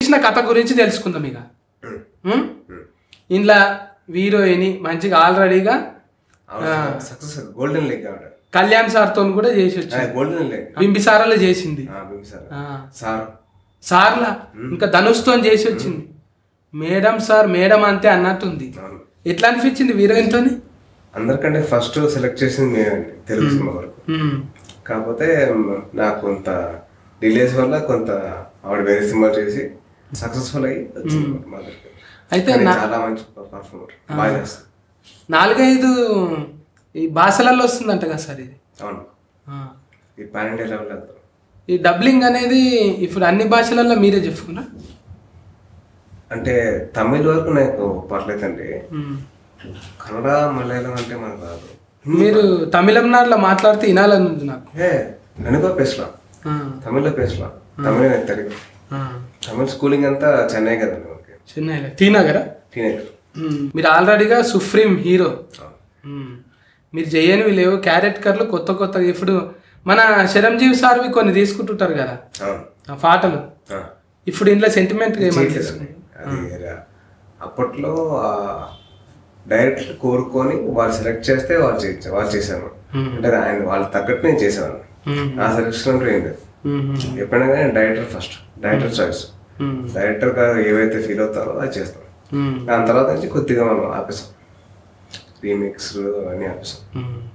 తీసిన కథ గురించి తెలుసుకుందాం ఇక ఉం? ఇంట్లో హీరోయిన్ మంచిగా ఆల్రెడీగా సక్సెస్ గోల్డెన్ లెగ్ ఆవిడ కళ్యాణ్ సార్తో కూడా చేసి వచ్చింది గోల్డెన్ లెగ్ బింబిసారాలో చేసింది సార్ ఆ. సార్ సార్లా ఇంకా ధనుష్తో చేసి వచ్చింది మేడం సార్ మేడం అంతే అన్నట్టుంది అవును ఎట్లా అనిపించింది హీరోయిన్తో అందరికంటే ఫస్ట్ సెలెక్ట్ చేసింది నేనండి తెలుగు సినిమా వరకు కాకపోతే మ్, నాకు కొంత డిలేస్ వల్ల కొంత ఆవిడ వేరే సినిమా చేసి సక్సెస్ఫుల్ అయ్యి వచ్చింది మా దగ్గరికి. అయితే కానీ నా- చాలా మంచి పర్ఫార్మర్ బాగా చేస్తుంది నాలుగైదు ఈ భాషలలో వస్తుందంట కదా సార్ ఇది అవును ఆ. ఈ పాన్ ఇండియా లెవెల్ వెళ్తాం ఈ డబ్లింగ్ అనేది ఇప్పుడు అన్ని భాషలలో మీరే చెప్పుకున్నా అంటే తమిళ వరకు నాకు పర్లేదండి కన్నడ మలయాళం అంటే మనకు రాదు మీరు తమిళనాడులో మాట్లాడితే వినాలని ఉంది నాకు ఏ ననుకో పేసலாம் ఆ. తమిళ్లో పేసலாம் తమిళ నాకు తెలియదు ఆ. తమిళ స్కూలింగ్ అంతా చెన్నై కదండి మనకి చెన్నైలో టీ నగరా టీనేజర్ మ్మ్. మీరు ఆల్రెడీగా సుప్రీం హీరో మ్మ్. మీరు చేయనివి లేవు క్యారెక్టర్లు కొత్త కొత్త ఇప్పుడు మన చిరంజీవి సార్వి కొన్ని తీసుకుంటుంటారు కదా అవును ఆ పాటలు ఆ. ఇప్పుడు ఇంట్లో సెంటిమెంట్ ఏమని చేయట్లేదండి. అది రా- అప్పట్లో డైరెక్ట్ కోరుకొని వాళ్ళు సెలెక్ట్ చేస్తే వాళ్ళు చేయించారు వాళ్ళు చేశాను అంటే ఆయన వాళ్ళు తగ్గట్టు నేను చేశాను నా సెలెక్షన్ అంటూ ఏం లేదు ఎప్పుడైనా కానీ director first director choice director గారు ఏవైతే ఫీల్ అవుతారో అది చేస్తాం దాని తర్వాత నుంచి కొద్దిగా మనం ఆపేసాం రీమిక్స్ అవన్నీ ఆపేసాం